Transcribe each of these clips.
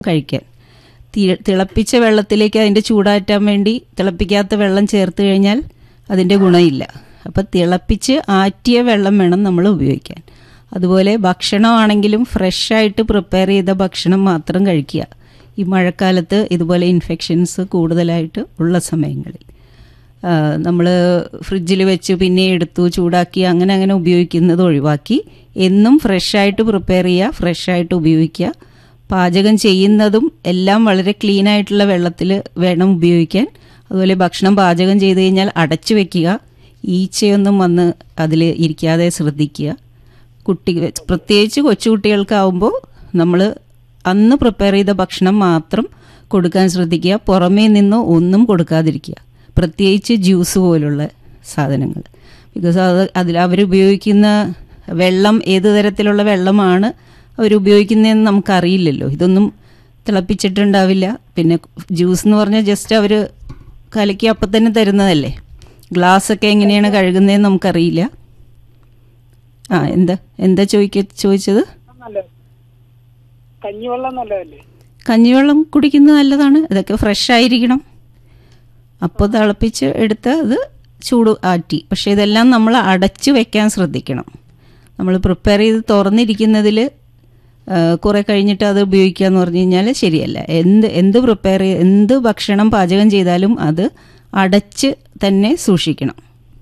കഴിക്കാൻ തി- തിളപ്പിച്ച വെള്ളത്തിലേക്ക് അതിൻ്റെ ചൂടാറ്റാൻ വേണ്ടി തിളപ്പിക്കാത്ത വെള്ളം ചേർത്ത് കഴിഞ്ഞാൽ അതിൻ്റെ ഗുണമില്ല അപ്പം തിളപ്പിച്ച് ആറ്റിയ വെള്ളം വേണം നമ്മൾ ഉപയോഗിക്കാൻ അതുപോലെ ഭക്ഷണമാണെങ്കിലും ഫ്രഷായിട്ട് പ്രിപ്പയർ ചെയ്ത ഭക്ഷണം മാത്രം കഴിക്കുക ഈ മഴക്കാലത്ത് ഇതുപോലെ ഇൻഫെക്ഷൻസ് കൂടുതലായിട്ട് ഉള്ള സമയങ്ങളിൽ നമ്മൾ ഫ്രിഡ്ജിൽ വെച്ച് പിന്നെ എടുത്തു ചൂടാക്കി അങ്ങനെ അങ്ങനെ ഉപയോഗിക്കുന്നത് ഒഴിവാക്കി എന്നും ഫ്രഷായിട്ട് പ്രിപ്പയർ ചെയ്യുക ഫ്രഷായിട്ട് ഉപയോഗിക്കുക പാചകം ചെയ്യുന്നതും എല്ലാം വളരെ ക്ലീൻ ആയിട്ടുള്ള വെള്ളത്തിൽ വേണം ഉപയോഗിക്കാൻ അതുപോലെ ഭക്ഷണം പാചകം ചെയ്ത് കഴിഞ്ഞാൽ അടച്ചു വെക്കുക ഈച്ചയൊന്നും വന്ന് അതിൽ ഇരിക്കാതെ ശ്രദ്ധിക്കുക കുട്ടി പ്രത്യേകിച്ച് കൊച്ചുകുട്ടികൾക്കാവുമ്പോൾ നമ്മൾ അന്ന് പ്രിപ്പയർ ചെയ്ത ഭക്ഷണം മാത്രം കൊടുക്കാൻ ശ്രദ്ധിക്കുക പുറമേ നിന്ന് ഒന്നും കൊടുക്കാതിരിക്കുക പ്രത്യേകിച്ച് ജ്യൂസ് പോലുള്ള സാധനങ്ങൾ ബിക്കോസ് അത് അതിൽ അവരുപയോഗിക്കുന്ന വെള്ളം ഏത് തരത്തിലുള്ള വെള്ളമാണ് അവരുപയോഗിക്കുന്നതെന്ന് നമുക്കറിയില്ലല്ലോ ഇതൊന്നും തിളപ്പിച്ചിട്ടുണ്ടാവില്ല പിന്നെ ജ്യൂസ് എന്ന് പറഞ്ഞാൽ ജസ്റ്റ് അവർ കലക്കി അപ്പം തന്നെ തരുന്നതല്ലേ ഗ്ലാസ്സൊക്കെ എങ്ങനെയാണ് കഴുകുന്നതെന്ന് നമുക്കറിയില്ല ആ എന്താ എന്താ ചോദിക്ക ചോദിച്ചത് നല്ലത് കഞ്ഞിവെള്ളം നല്ലതല്ലേ കഞ്ഞിവെള്ളം കുടിക്കുന്നത് നല്ലതാണ് ഇതൊക്കെ ഫ്രഷ് ആയിരിക്കണം അപ്പോൾ തിളപ്പിച്ച് എടുത്ത് അത് ചൂട് ആറ്റി പക്ഷേ ഇതെല്ലാം നമ്മൾ അടച്ച് വെക്കാൻ ശ്രദ്ധിക്കണം നമ്മൾ പ്രിപ്പയർ ചെയ്ത് തുറന്നിരിക്കുന്നതിൽ കുറേ കഴിഞ്ഞിട്ട് അത് ഉപയോഗിക്കുക എന്ന് പറഞ്ഞു കഴിഞ്ഞാൽ ശരിയല്ല എന്ത് എന്ത് പ്രിപ്പയർ എന്ത് ഭക്ഷണം പാചകം ചെയ്താലും അത് അടച്ച് തന്നെ സൂക്ഷിക്കണം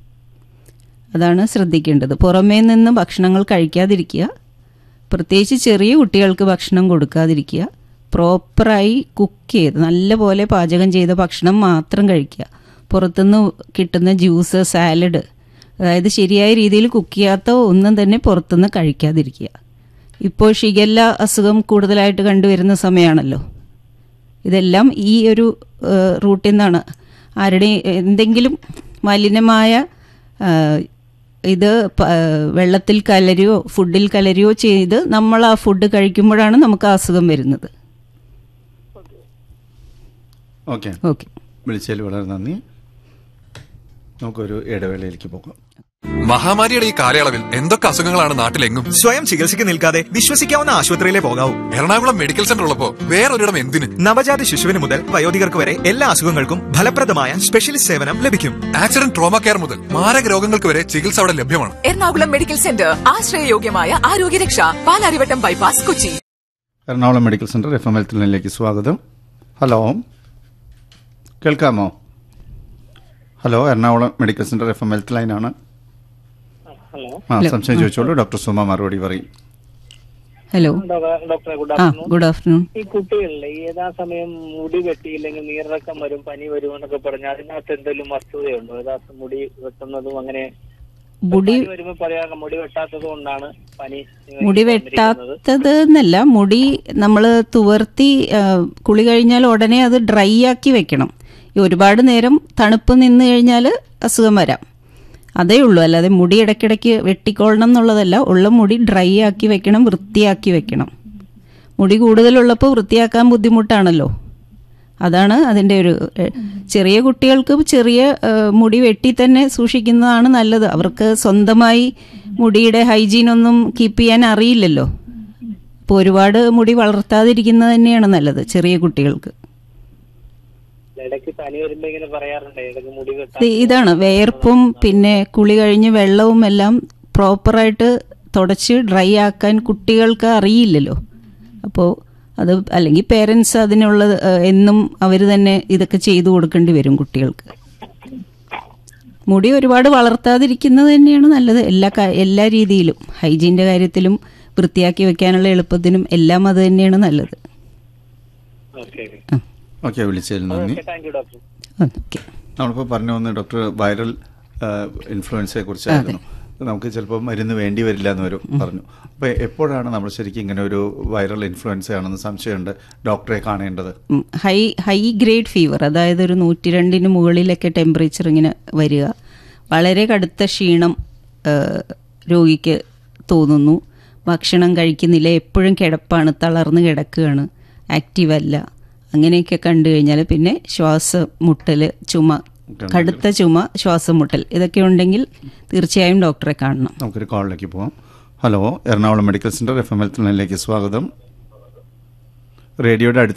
അതാണ് ശ്രദ്ധിക്കേണ്ടത് പുറമേ നിന്ന് ഭക്ഷണങ്ങൾ കഴിക്കാതിരിക്കുക പ്രത്യേകിച്ച് ചെറിയ കുട്ടികൾക്ക് ഭക്ഷണം കൊടുക്കാതിരിക്കുക പ്രോപ്പറായി കുക്ക് ചെയ്ത് നല്ലപോലെ പാചകം ചെയ്ത ഭക്ഷണം മാത്രം കഴിക്കുക പുറത്തുനിന്ന് കിട്ടുന്ന ജ്യൂസ് സാലഡ് അതായത് ശരിയായ രീതിയിൽ കുക്ക് ചെയ്യാത്ത ഒന്നും തന്നെ പുറത്തുനിന്ന് കഴിക്കാതിരിക്കുക ഇപ്പോൾ ഷിഗല്ല അസുഖം കൂടുതലായിട്ട് കണ്ടുവരുന്ന സമയമാണല്ലോ ഇതെല്ലാം ഈ ഒരു ഏഹ്, റൂട്ടിൽ നിന്നാണ് ആരുടെയും എന്തെങ്കിലും മലിനമായ ഏഹ്, ഇത് പ- ഏഹ്, വെള്ളത്തിൽ കലരുകയോ ഫുഡിൽ കലരുകയോ ചെയ്ത് നമ്മൾ ആ ഫുഡ് കഴിക്കുമ്പോഴാണ് നമുക്ക് ആ അസുഖം വരുന്നത് ഓക്കെ ഓക്കെ വിളിച്ചതിൽ വളരെ നന്ദി നമുക്കൊരു ഇടവേളയിലേക്ക് പോകാം മഹാമാരിയുടെ ഈ കാലയളവിൽ എന്തൊക്കെ അസുഖങ്ങളാണ് നാട്ടിലെങ്ങും സ്വയം ചികിത്സയ്ക്ക് നിൽക്കാതെ വിശ്വസിക്കാവുന്ന ആശുപത്രിയിലെ പോകാവൂ എറണാകുളം മെഡിക്കൽ സെന്റർ ഉള്ളപ്പോ വേറൊരിടം എന്തിന് നവജാത ശിശുവിന് മുതൽ വയോധികർക്ക് വരെ എല്ലാ അസുഖങ്ങൾക്കും ഫലപ്രദമായ സ്പെഷ്യലിസ്റ്റ് സേവനം ലഭിക്കും ആക്സിഡന്റ് ട്രോമ കെയർ മുതൽ മാരക രോഗങ്ങൾക്ക് വരെ ചികിത്സ അവിടെ ലഭ്യമാണ് എറണാകുളം മെഡിക്കൽ സെന്റർ ആശ്രയയോഗ്യമായ ആരോഗ്യരക്ഷ Palarivattom bypass Kochi Ernakulam medical centre F M health ലൈനിലേക്ക് സ്വാഗതം ഹലോ കേൾക്കാമോ hello Ernakulam medical centre F M health ലൈനാണ് ഹലോ ആ ഹലോ. സംശയം ചോദിച്ചോളൂ ഡോക്ടർ സുമ മറുപടി പറയും ഹലോ ഡോക്ടർ- ഡോക്ടറെ ഗുഡ് ആ ആഫ്റ്റർനൂൺ ഗുഡ് ആഫ്റ്റർനൂൺ ഈ കുട്ടികളിൽ യഥാസമയം മുടി വെട്ടിയില്ലെങ്കിൽ നീരിറക്കം വരും പനി വരും എന്നൊക്കെ പറഞ്ഞ അതിനകത്ത് എന്തെങ്കിലും വസ്തുതയുണ്ടോ യഥാർത്ഥ മുടി വെട്ടുന്നതും അങ്ങനെ മുടി പനി വരുമ്പോ പറയാം മുടി വെട്ടാത്തത് കൊണ്ടാണ് പനി മുടി വന്നിരിക്കുന്നത്. വെട്ടാത്തത് എന്നല്ല മുടി നമ്മൾ തുവർത്തി ആ, കുളി കഴിഞ്ഞാൽ ഉടനെ അത് ഡ്രൈ ആക്കി വെക്കണം ഈ ഒരുപാട് നേരം തണുപ്പ് നിന്ന് കഴിഞ്ഞാൽ അസുഖം വരാം അതേ ഉള്ളൂ അല്ലാതെ മുടി ഇടയ്ക്കിടയ്ക്ക് വെട്ടിക്കൊള്ളണം എന്നുള്ളതല്ല ഉള്ള മുടി ഡ്രൈ ആക്കി വെക്കണം വൃത്തിയാക്കി വെക്കണം മുടി കൂടുതലുള്ളപ്പോൾ വൃത്തിയാക്കാൻ ബുദ്ധിമുട്ടാണല്ലോ അതാണ് അതിൻ്റെ ഒരു എ, ചെറിയ കുട്ടികൾക്ക് ചെറിയ ഏ, മുടി വെട്ടി തന്നെ സൂക്ഷിക്കുന്നതാണ് നല്ലത് അവർക്ക് സ്വന്തമായി മുടിയുടെ ഹൈജീനൊന്നും കീപ്പ് ചെയ്യാൻ അറിയില്ലല്ലോ അപ്പോൾ ഒരുപാട് മുടി വളർത്താതിരിക്കുന്നത് തന്നെയാണ് നല്ലത് ചെറിയ കുട്ടികൾക്ക് ഇടയ്ക്ക് പനി വരുമ്പോ ഇങ്ങനെ പറയാറുണ്ട് ഇടയ്ക്ക് മുടി വെട്ടാ ഇത് ഇതാണ് വേർപ്പും പിന്നെ കുളി കഴിഞ്ഞ് വെള്ളവും എല്ലാം പ്രോപ്പറായിട്ട് തുടച്ച് ഡ്രൈ ആക്കാൻ കുട്ടികൾക്ക് അറിയില്ലല്ലോ അപ്പോൾ അത് അല്ലെങ്കിൽ പേരൻസ് അതിനുള്ള ഏഹ്, എന്നും അവർ തന്നെ ഇതൊക്കെ ചെയ്തു കൊടുക്കേണ്ടി വരും കുട്ടികൾക്ക് മുടി ഒരുപാട് വളർത്താതിരിക്കുന്നത് തന്നെയാണ് നല്ലത് എല്ലാ കാ- എല്ലാ രീതിയിലും ഹൈജീൻ്റെ കാര്യത്തിലും വൃത്തിയാക്കി വെക്കാനുള്ള എളുപ്പത്തിനും എല്ലാം അത് തന്നെയാണ് നല്ലത് ഓക്കെ ഓക്കെ വിളിച്ചതിൽ നന്ദി താങ്ക് യു ഡോക്ടർ ഓക്കെ നമ്മളിപ്പോൾ പറഞ്ഞു വന്ന ഡോക്ടർ വൈറൽ ഇൻഫ്ലുവൻസയെ കുറിച്ചായിരുന്നു നമുക്ക് ചിലപ്പോൾ മരുന്ന് വേണ്ടി വരില്ല എന്ന് വരും പറഞ്ഞു അപ്പോൾ എപ്പോഴാണ് നമ്മൾ ശരിക്കും ഇങ്ങനെ ഒരു വൈറൽ ഇൻഫ്ലുവൻസ ആണെന്ന് സംശയമുണ്ട് ഡോക്ടറെ കാണേണ്ടത് ഉം, ഹൈ ഹൈ ഗ്രേഡ് ഫീവർ അതായത് ഒരു നൂറ്റി രണ്ടിന് മുകളിലൊക്കെ ടെമ്പറേച്ചർ ഇങ്ങനെ വരിക വളരെ കടുത്ത ക്ഷീണം ആ, രോഗിക്ക് തോന്നുന്നു ഭക്ഷണം കഴിക്കുന്നില്ല എപ്പോഴും കിടപ്പാണ് തളർന്ന് കിടക്കുകയാണ് ആക്റ്റീവ് അല്ല അങ്ങനെയൊക്കെ കണ്ടു കഴിഞ്ഞാൽ പിന്നെ ശ്വാസം മുട്ടൽ ചുമ കടുത്ത ചുമ ശ്വാസം മുട്ടൽ ഇതൊക്കെ ഉണ്ടെങ്കിൽ തീർച്ചയായും ഡോക്ടറെ കാണണം നമുക്കൊരു കോളിലേക്ക് പോവാം hello Ernakulam medical centre F M health ലൈനിലേക്ക് സ്വാഗതം റേഡിയോയുടെ അടുത്ത്